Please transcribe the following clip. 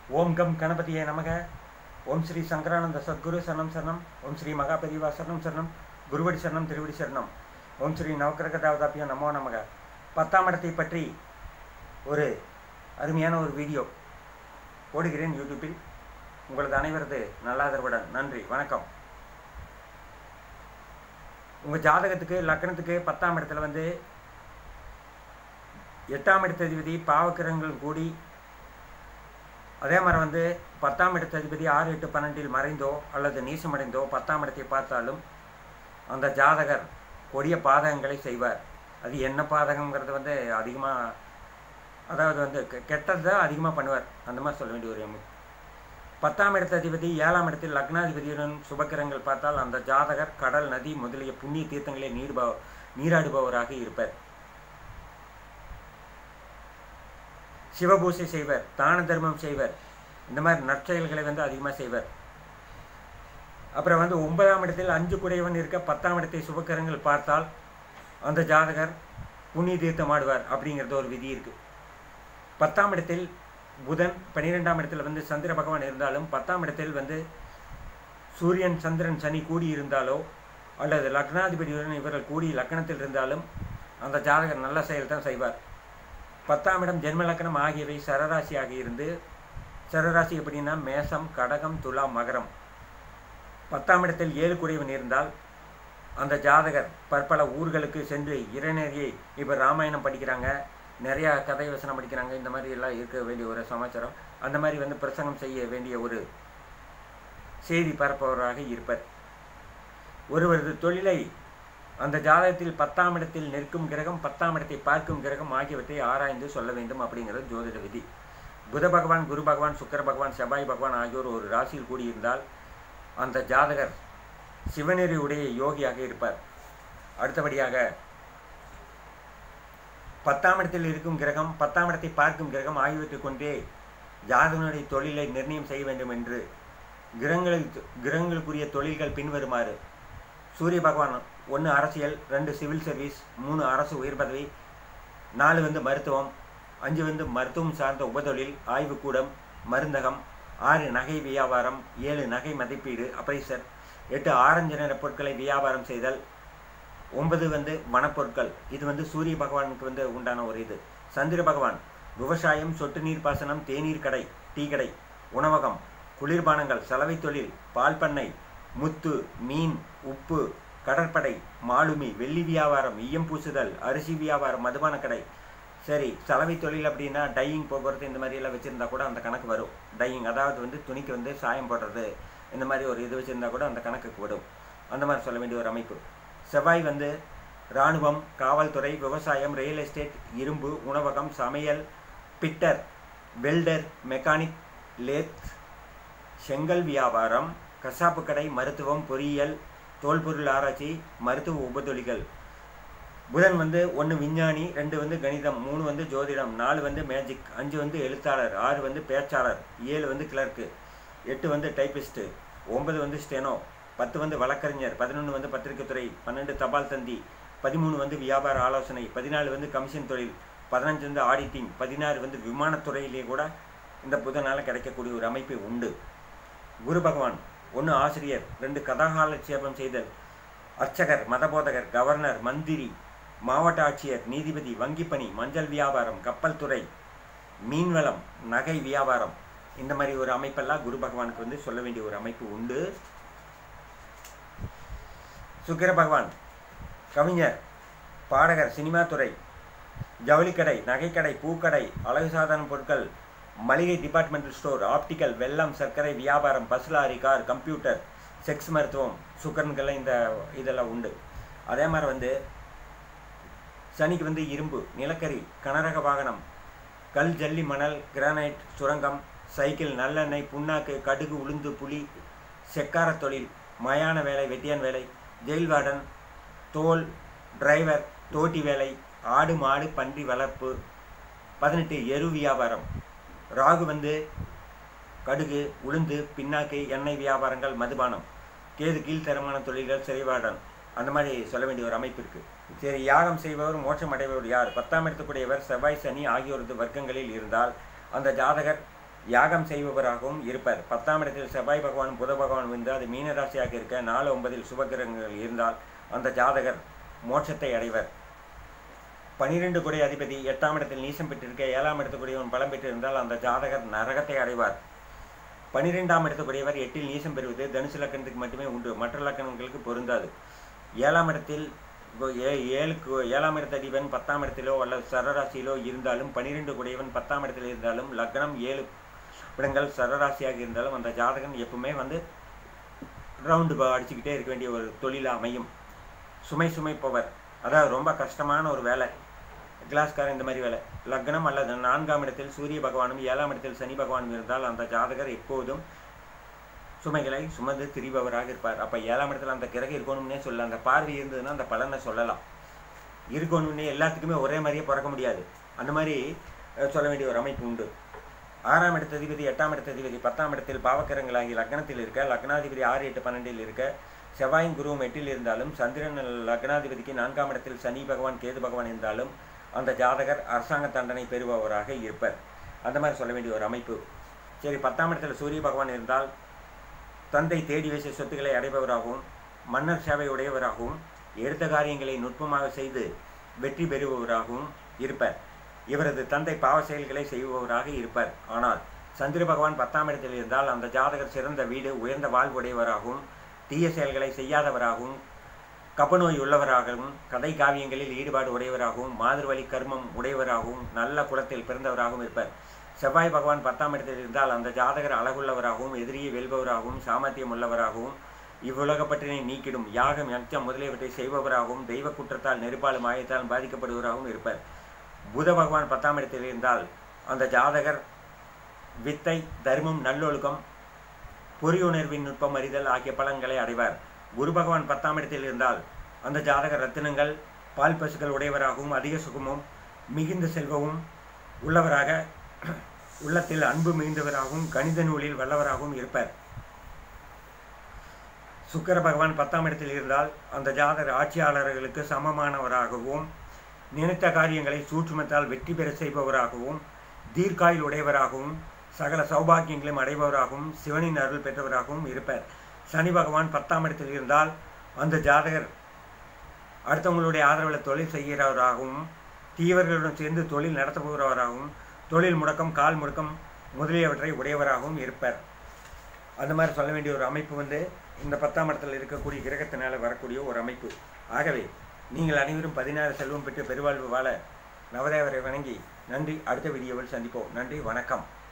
ஓம் come கணபதியே நமக ஓம் ஸ்ரீ சங்கரானந்த சத்குரு சரணம் சரணம் ஓம் ஸ்ரீ மகாபெரிவா சரணம் சரணம் குருவடி சரணம் திருவடி சரணம் ஓம் ஸ்ரீ நவக்கிரக தேவதாப்பியம் நமோ நமக பத்தாம் இடத்தை பற்றி ஒரு அருமையான ஒரு வீடியோ போடுகிறேன் யூடியூப்பில் உங்களது அனைவரது நல்லாதரவுடன் நன்றி வணக்கம் உங்கள் ஜாதகத்துக்கு லக்னத்துக்கு பத்தாம் இடத்துல வந்து எட்டாம் இடத்ததிபதி பாவக்கிரகங்கள் கூடி அதே மாதிரி வந்து பத்தாம் இடத்ததிபதி ஆறு எட்டு பன்னெண்டில் மறைந்தோ அல்லது நீசமடைந்தோ பத்தாம் இடத்தை பார்த்தாலும் அந்த ஜாதகர் கொடிய பாதகங்களை செய்வார் அது என்ன பாதகங்கிறது வந்து அதிகமாக அதாவது வந்து கெ- கெட்டது தான் அதிகமாக பண்ணுவார் அந்த மாதிரி சொல்ல வேண்டிய ஒரு அமைப்பு பத்தாம் இடத்ததிபதி ஏழாம் இடத்தில் லக்னாதிபதியுடன் சுபக்கிரங்கள் பார்த்தால் அந்த ஜாதகர் கடல் நதி முதலிய புண்ணிய தீர்த்தங்களை நீர்பவ நீராடுபவராக இருப்பார் சிவபூசை செய்வர் தான தர்மம் செய்வர் இந்த மாதிரி நற்செயல்களை வந்து அதிகமாக செய்வர் அப்புறம் வந்து ஒன்பதாம் இடத்தில் அஞ்சு குடையவன் இருக்க பத்தாம் இடத்தை சுபக்கரங்கள் பார்த்தால் அந்த ஜாதகர் புண்ணிய தீர்த்தம் ஆடுவார் அப்படிங்கிறது ஒரு விதி இருக்கு பத்தாம் இடத்தில் புதன் பன்னிரெண்டாம் இடத்தில் வந்து சந்திர பகவான் இருந்தாலும் பத்தாம் இடத்தில் வந்து சூரியன் சந்திரன் சனி கூடி இருந்தாலோ அல்லது லக்னாதிபதியுடன் இவர்கள் கூடி லக்னத்தில் இருந்தாலும் அந்த ஜாதகர் நல்ல செயல் தான் செய்வார் பத்தாம் இடம் ஜென்ம லக்னம் ஆகியவை சரராசியாக இருந்து சரராசி எப்படின்னா மேசம் கடகம் துலாம் மகரம் பத்தாம் இடத்தில் ஏழு குறைவன் இருந்தால் அந்த ஜாதகர் பற்பல ஊர்களுக்கு சென்று இறைநெறியை இப்போ ராமாயணம் படிக்கிறாங்க நிறையா கதை வசனம் படிக்கிறாங்க இந்த மாதிரி எல்லாம் இருக்க வேண்டிய ஒரு சமாச்சாரம் அந்த மாதிரி வந்து பிரசங்கம் செய்ய வேண்டிய ஒரு செய்தி பரப்பவராக இருப்பர் ஒருவரது தொழிலை அந்த ஜாதகத்தில் பத்தாம் இடத்தில் நிற்கும் கிரகம் பத்தாம் இடத்தை பார்க்கும் கிரகம் ஆகியவற்றை ஆராய்ந்து சொல்ல வேண்டும் அப்படிங்கிறது ஜோதிட விதி புத பகவான் குரு பகவான் சுக்கிர பகவான் செவ்வாய் பகவான் ஆகியோர் ஒரு ராசியில் கூடியிருந்தால் அந்த ஜாதகர் சிவநெறி உடைய யோகியாக இருப்பார் அடுத்தபடியாக பத்தாம் இடத்தில் இருக்கும் கிரகம் பத்தாம் இடத்தை பார்க்கும் கிரகம் ஆகியவற்றை கொண்டே ஜாதகனுடைய தொழிலை நிர்ணயம் செய்ய வேண்டும் என்று கிரகங்களில் கிரகங்களுக்குரிய தொழில்கள் பின்வருமாறு சூரிய பகவான் ஒன்று அரசியல் ரெண்டு சிவில் சர்வீஸ் மூணு அரசு உயர் பதவி நாலு வந்து மருத்துவம் அஞ்சு வந்து மருத்துவம் சார்ந்த உபதொழில் ஆய்வுக்கூடம் மருந்தகம் ஆறு நகை வியாபாரம் ஏழு நகை மதிப்பீடு அப்ரைசர் எட்டு ஆரஞ்சு நிற பொருட்களை வியாபாரம் செய்தல் ஒன்பது வந்து வனப்பொருட்கள் இது வந்து சூரிய பகவானுக்கு வந்து உண்டான ஒரு இது சந்திர பகவான் விவசாயம் சொட்டு நீர் பாசனம் தேநீர் கடை டீ கடை உணவகம் குளிர்பானங்கள் சலவை தொழில் பால் பண்ணை முத்து மீன் உப்பு கடற்படை மாலுமி வெள்ளி வியாபாரம் ஈயம் பூசுதல் அரிசி வியாபாரம் மதுபான கடை சரி சலவை தொழில் அப்படின்னா டையிங் போக்குவரத்து இந்த மாதிரி எல்லாம் வச்சுருந்தா கூட அந்த கணக்கு வரும் டையிங் அதாவது வந்து துணிக்கு வந்து சாயம் போடுறது இந்த மாதிரி ஒரு இது வச்சுருந்தா கூட அந்த கணக்குக்கு வரும் அந்த மாதிரி சொல்ல வேண்டிய ஒரு அமைப்பு செவ்வாய் வந்து இராணுவம் காவல்துறை விவசாயம் ரியல் எஸ்டேட் இரும்பு உணவகம் சமையல் பிட்டர் வெல்டர் மெக்கானிக் லேத் செங்கல் வியாபாரம் கசாப்பு கடை மருத்துவம் பொறியியல் தோல்பொருள் ஆராய்ச்சி மருத்துவ உபதொழிகள் புதன் வந்து ஒன்று விஞ்ஞானி ரெண்டு வந்து கணிதம் மூணு வந்து ஜோதிடம் நாலு வந்து மேஜிக் அஞ்சு வந்து எழுத்தாளர் ஆறு வந்து பேச்சாளர் ஏழு வந்து கிளர்க்கு எட்டு வந்து டைப்பிஸ்ட்டு ஒன்பது வந்து ஸ்டெனோ பத்து வந்து வழக்கறிஞர் பதினொன்று வந்து பத்திரிகைத்துறை பன்னெண்டு தபால் தந்தி பதிமூணு வந்து வியாபார ஆலோசனை பதினாலு வந்து கமிஷன் தொழில் பதினஞ்சு வந்து ஆடிட்டிங் பதினாறு வந்து விமானத்துறையிலே கூட இந்த புதனால் கிடைக்கக்கூடிய ஒரு அமைப்பு உண்டு குரு பகவான் ஒன்று ஆசிரியர் ரெண்டு கதாகாலட்சேபம் செய்தல் அர்ச்சகர் மதபோதகர் கவர்னர் மந்திரி மாவட்ட ஆட்சியர் நீதிபதி வங்கிப்பணி மஞ்சள் வியாபாரம் கப்பல் துறை மீன்வளம் நகை வியாபாரம் இந்த மாதிரி ஒரு அமைப்பெல்லாம் குரு பகவானுக்கு வந்து சொல்ல வேண்டிய ஒரு அமைப்பு உண்டு சுக்கிர பகவான் கவிஞர் பாடகர் சினிமா துறை ஜவுளிக்கடை நகைக்கடை பூக்கடை அழகு சாதன பொருட்கள் மளிகை டிபார்ட்மெண்டல் ஸ்டோர் ஆப்டிக்கல் வெல்லம் சர்க்கரை வியாபாரம் bus lorry car computer sex மருத்துவம் சுக்கரன்கள் இந்த இதெல்லாம் உண்டு அதே மாதிரி வந்து சனிக்கு வந்து இரும்பு நிலக்கரி கனரக வாகனம் கல் ஜல்லி மணல் கிரானைட் சுரங்கம் சைக்கிள் நல்லெண்ணெய் புண்ணாக்கு கடுகு உளுந்து புளி செக்கார தொழில் மயான வேலை வெட்டியான் வேலை ஜெயில் வார்டன் தோல் டிரைவர் தோட்டி வேலை ஆடு மாடு பன்றி வளர்ப்பு பதினெட்டு எரு வியாபாரம் ராகு வந்து கடுகு உளுந்து பின்னாக்கு எண்ணெய் வியாபாரங்கள் மதுபானம் கேது கீழ்த்தரமான தொழில்கள் சிறைவாடன் அந்த மாதிரி சொல்ல வேண்டிய ஒரு அமைப்பு இருக்கு சரி யாகம் செய்பவர் மோட்சம் அடைபவர் யார் பத்தாம் இடத்துக்குடையவர் செவ்வாய் சனி ஆகியோரது வர்க்கங்களில் இருந்தால் அந்த ஜாதகர் யாகம் செய்பவராகவும் இருப்பர் பத்தாம் இடத்தில் செவ்வாய் பகவான் புத பகவான் வந்து அது மீனராசியாக இருக்க நாலு ஒன்பதில் சுபகிரகங்கள் இருந்தால் அந்த ஜாதகர் மோட்சத்தை அடைவர் பனிரெண்டு கொடை அதிபதி எட்டாம் இடத்தில் நீசம் பெற்றிருக்க ஏழாம் இடத்துக்குரியவன் பலம் பெற்றிருந்தால் அந்த ஜாதகர் நரகத்தை அடைவார் பனிரெண்டாம் இடத்துக்குரியவர் எட்டில் நீசம் பெறுவது தனுசு லக்கணத்துக்கு மட்டுமே உண்டு மற்ற லக்கணங்களுக்கு பொருந்தாது ஏழாம் இடத்தில் இப்போ ஏ- ஏழுக்கு ஏழாம் இடத்த அதிபன் பத்தாம் இடத்திலோ அல்லது சரராசியிலோ இருந்தாலும் பனிரெண்டு குடையவன் பத்தாம் இடத்தில் இருந்தாலும் லக்னம் ஏழு இடங்கள் சரராசியாக இருந்தாலும் அந்த ஜாதகன் எப்பவுமே வந்து ரவுண்டு அடிச்சுக்கிட்டே இருக்க வேண்டிய ஒரு தொழில் அமையும் சுமை சுமைப்பவர் அதாவது ரொம்ப கஷ்டமான ஒரு வேலை கிளாஸ்காரன் இந்த மாதிரி வேலை லக்னம் அல்லது நான்காம் இடத்தில் சூரிய பகவானும் ஏழாம் இடத்தில் சனி பகவானும் இருந்தால் அந்த ஜாதகர் எப்போதும் சுமைகளை சுமந்து திரிபவராக இருப்பார் அப்போ ஏழாம் இடத்துல அந்த கிரகம் இருக்கணும்னே சொல்ல அந்த பார்வை இருந்ததுன்னா அந்த பலனை சொல்லலாம் இருக்கணும்னே எல்லாத்துக்குமே ஒரே மாதிரியே பிறக்க முடியாது அந்த மாதிரி அஹ், சொல்ல வேண்டிய ஒரு அமைப்பு உண்டு ஆறாம் இடத்த அதிபதி எட்டாம் இடத்த அதிபதி பத்தாம் இடத்தில் பாவக்கிரகங்களாகி லக்னத்தில் இருக்க லக்னாதிபதி ஆறு எட்டு பன்னெண்டில் இருக்க செவ்வாயும் குருவும் எட்டில் இருந்தாலும் சந்திரன் லக்னாதிபதிக்கு நான்காம் இடத்தில் சனி பகவான் கேது பகவான் இருந்தாலும் அந்த ஜாதகர் அரசாங்க தண்டனை பெறுபவராக இருப்பர் அந்த மாதிரி சொல்ல வேண்டிய ஒரு அமைப்பு சரி பத்தாம் இடத்துல சூரிய பகவான் இருந்தால் தந்தை தேடி வைத்த சொத்துக்களை அடைபவராகவும் மன்னர் சேவை உடையவராகவும் எடுத்த காரியங்களை நுட்பமாக செய்து வெற்றி பெறுபவராகவும் இருப்பர் இவரது தந்தை பாவ செயல்களை செய்பவராக இருப்பர் ஆனால் சந்திர பகவான் பத்தாம் இடத்தில் இருந்தால் அந்த ஜாதகர் சிறந்த வீடு உயர்ந்த வாழ்வுடையவராகவும் தீய செயல்களை செய்யாதவராகவும் கபநோய் உள்ளவராகவும் கதை காவியங்களில் ஈடுபாடு உடையவராகவும் மாதிர்வழி கர்மம் உடையவராகவும் நல்ல குலத்தில் பிறந்தவராகவும் இருப்பர் செவ்வாய் பகவான் பத்தாம் இடத்தில் இருந்தால் அந்த ஜாதகர் அழகுள்ளவராகவும் எதிரியை வெல்பவராகவும் சாமர்த்தியம் உள்ளவராகவும் இவ்வுலகப்பற்றினை நீக்கிடும் யாகம் யக்ஞம் முதலியவற்றை செய்பவராகவும் தெய்வ குற்றத்தால் நெருப்பாலும் மாயத்தால் பாதிக்கப்படுவராகவும் இருப்பர் புத பகவான் பத்தாம் இடத்தில் இருந்தால் அந்த ஜாதகர் வித்தை தர்மம் நல்லொழுக்கம் பொறியுணர்வின் நுட்பம் அறிதல் ஆகிய பலன்களை அடைவார் குரு பகவான் பத்தாம் இடத்தில் இருந்தால் அந்த ஜாதகர் ரத்தினங்கள் பால் பசுக்கள் உடையவராகவும் அதிக சுகமும் மிகுந்த செல்வமும் உள்ளவராக உள்ளத்தில் அன்பு மிகுந்தவராகவும் கணித நூலில் வல்லவராகவும் இருப்பர் சுக்கிர பகவான் பத்தாம் இடத்தில் இருந்தால் அந்த ஜாதகர் ஆட்சியாளர்களுக்கு சமமானவராகவும் நினைத்த காரியங்களை சூட்சுமத்தால் வெற்றி பெற செய்பவராகவும் தீர்க்காயில் உடையவராகவும் சகல சௌபாக்கியங்களையும் அடைபவராகவும் சிவனின் அருள் பெற்றவராகவும் இருப்பர் சனி பகவான் பத்தாம் இடத்தில் இருந்தால் அந்த ஜாதகர் அடுத்தவங்களுடைய ஆதரவில் தொழில் செய்கிறவராகவும் தீவர்களுடன் சேர்ந்து தொழில் நடத்துபவராகவும் தொழில் முடக்கம் கால் முடக்கம் முதலியவற்றை உடையவராகவும் இருப்பர் அந்த மாதிரி சொல்ல வேண்டிய ஒரு அமைப்பு வந்து இந்த பத்தாம் இடத்துல இருக்கக்கூடிய கிரகத்தினால வரக்கூடிய ஒரு அமைப்பு ஆகவே நீங்கள் அனைவரும் பதினாறு செல்வம் பெற்று பெருவாழ்வு வாழ நவதேவரை வணங்கி நன்றி அடுத்த வீடியோவில் சந்திப்போம் நன்றி வணக்கம்